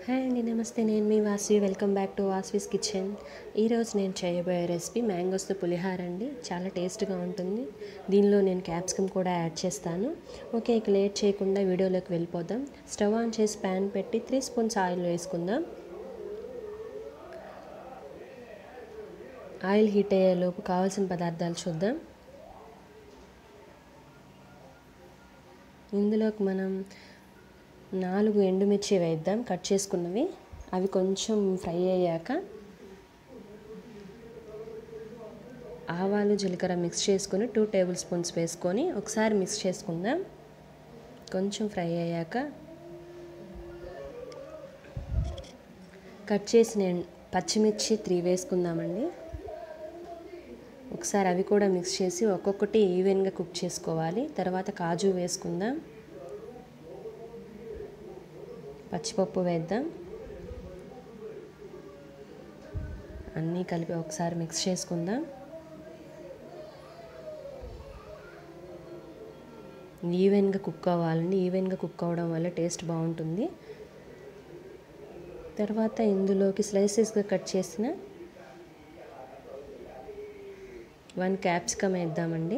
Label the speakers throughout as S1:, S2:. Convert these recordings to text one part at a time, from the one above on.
S1: hi అండి నమస్తే నేను మీ Vasavi welcome back to Vasavi's kitchen ఈరోజు నేను చేయబోయే రెసిపీ మ్యాంగోస్తో పులిహార అండి చాలా టేస్ట్గా ఉంటుంది దీనిలో నేను క్యాప్సికమ్ కూడా యాడ్ చేస్తాను ఓకే ఇక లేట్ చేయకుండా వీడియోలోకి వెళ్ళిపోదాం స్టవ్ ఆన్ చేసి ప్యాన్ పెట్టి త్రీ స్పూన్స్ ఆయిల్ వేసుకుందాం ఆయిల్ హీట్ అయ్యేలోపు కావాల్సిన పదార్థాలు చూద్దాం ఇందులోకి మనం నాలుగు ఎండుమిర్చి వేద్దాం కట్ చేసుకున్నవి అవి కొంచెం ఫ్రై అయ్యాక ఆవాలు జీలకర్ర మిక్స్ చేసుకొని టూ టేబుల్ స్పూన్స్ వేసుకొని ఒకసారి మిక్స్ చేసుకుందాం కొంచెం ఫ్రై అయ్యాక కట్ చేసిన పచ్చిమిర్చి త్రీ వేసుకుందామండి ఒకసారి అవి కూడా మిక్స్ చేసి ఒక్కొక్కటి ఈవెన్గా కుక్ చేసుకోవాలి తర్వాత కాజు వేసుకుందాం పచ్చిపప్పు వేద్దాం అన్నీ కలిపి ఒకసారి మిక్స్ చేసుకుందాం ఈవెన్గా కుక్ అవ్వాలండి ఈవెన్గా కుక్ అవ్వడం వల్ల టేస్ట్ బాగుంటుంది తర్వాత ఇందులోకి స్లైసెస్గా కట్ చేసిన వన్ క్యాప్సికమ్ వేద్దామండి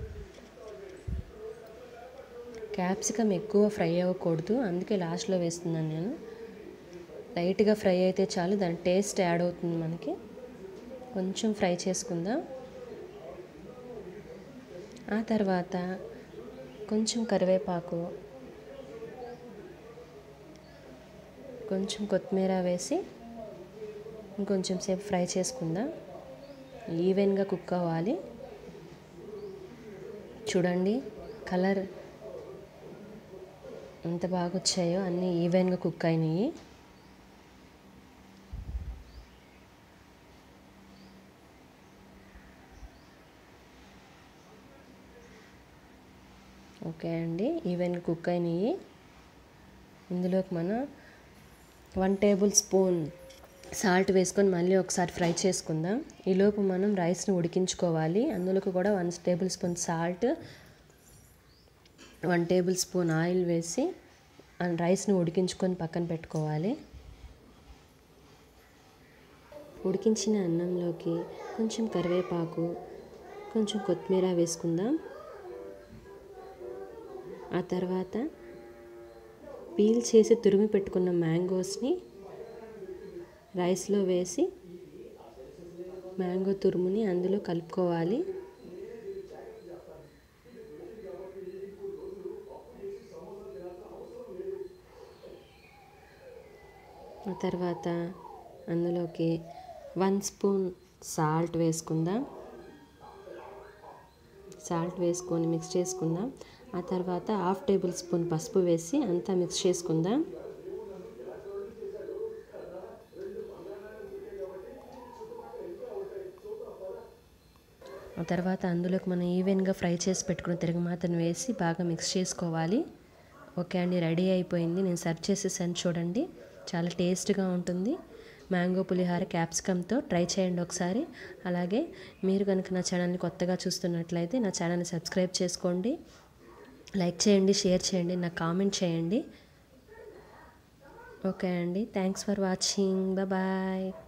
S1: క్యాప్సికమ్ ఎక్కువ ఫ్రై అవ్వకూడదు అందుకే లాస్ట్లో వేస్తున్నాను నేను లైట్గా ఫ్రై అయితే చాలు దాని టేస్ట్ యాడ్ అవుతుంది మనకి కొంచెం ఫ్రై చేసుకుందాం ఆ తర్వాత కొంచెం కరివేపాకు కొంచెం కొత్తిమీర వేసి ఇంకొంచెం సేపు ఫ్రై చేసుకుందాం ఈవెన్గా కుక్ అవ్వాలి చూడండి కలర్ ఎంత బాగా వచ్చాయో అన్నీ ఈవెన్గా కుక్ అయినాయి ఓకే అండి ఈవెన్గా కుక్ అయినాయి ఇందులోకి మనం వన్ టేబుల్ స్పూన్ సాల్ట్ వేసుకొని మళ్ళీ ఒకసారి ఫ్రై చేసుకుందాం ఈలోపు మనం రైస్ని ఉడికించుకోవాలి అందులోకి కూడా one tablespoon salt one tablespoon oil వేసి రైస్ని ఉడికించుకొని పక్కన పెట్టుకోవాలి ఉడికించిన అన్నంలోకి కొంచెం కరివేపాకు కొంచెం కొత్తిమీర వేసుకుందాం ఆ తర్వాత పీల్ చేసి తురిమి పెట్టుకున్న మ్యాంగోస్ని రైస్లో వేసి మ్యాంగో తురుముని అందులో కలుపుకోవాలి ఆ తర్వాత అందులోకి వన్ స్పూన్ సాల్ట్ వేసుకుందాం సాల్ట్ వేసుకొని మిక్స్ చేసుకుందాం ఆ తర్వాత హాఫ్ టేబుల్ స్పూన్ పసుపు వేసి అంతా మిక్స్ చేసుకుందాం ఆ తర్వాత అందులోకి మనం ఈవెన్గా ఫ్రై చేసి పెట్టుకున్న తిరగమాతను వేసి బాగా మిక్స్ చేసుకోవాలి ఓకే అండి రెడీ అయిపోయింది నేను సర్వ్ చేసేసాను చూడండి చాలా టేస్ట్గా ఉంటుంది మ్యాంగో పులిహార క్యాప్సికమ్తో ట్రై చేయండి ఒకసారి అలాగే మీరు కనుక నా ఛానల్ని కొత్తగా చూస్తున్నట్లయితే నా ఛానల్ని సబ్స్క్రైబ్ చేసుకోండి లైక్ చేయండి షేర్ చేయండి నాకు కామెంట్ చేయండి ఓకే అండి థ్యాంక్స్ ఫర్ వాచింగ్ బాయ్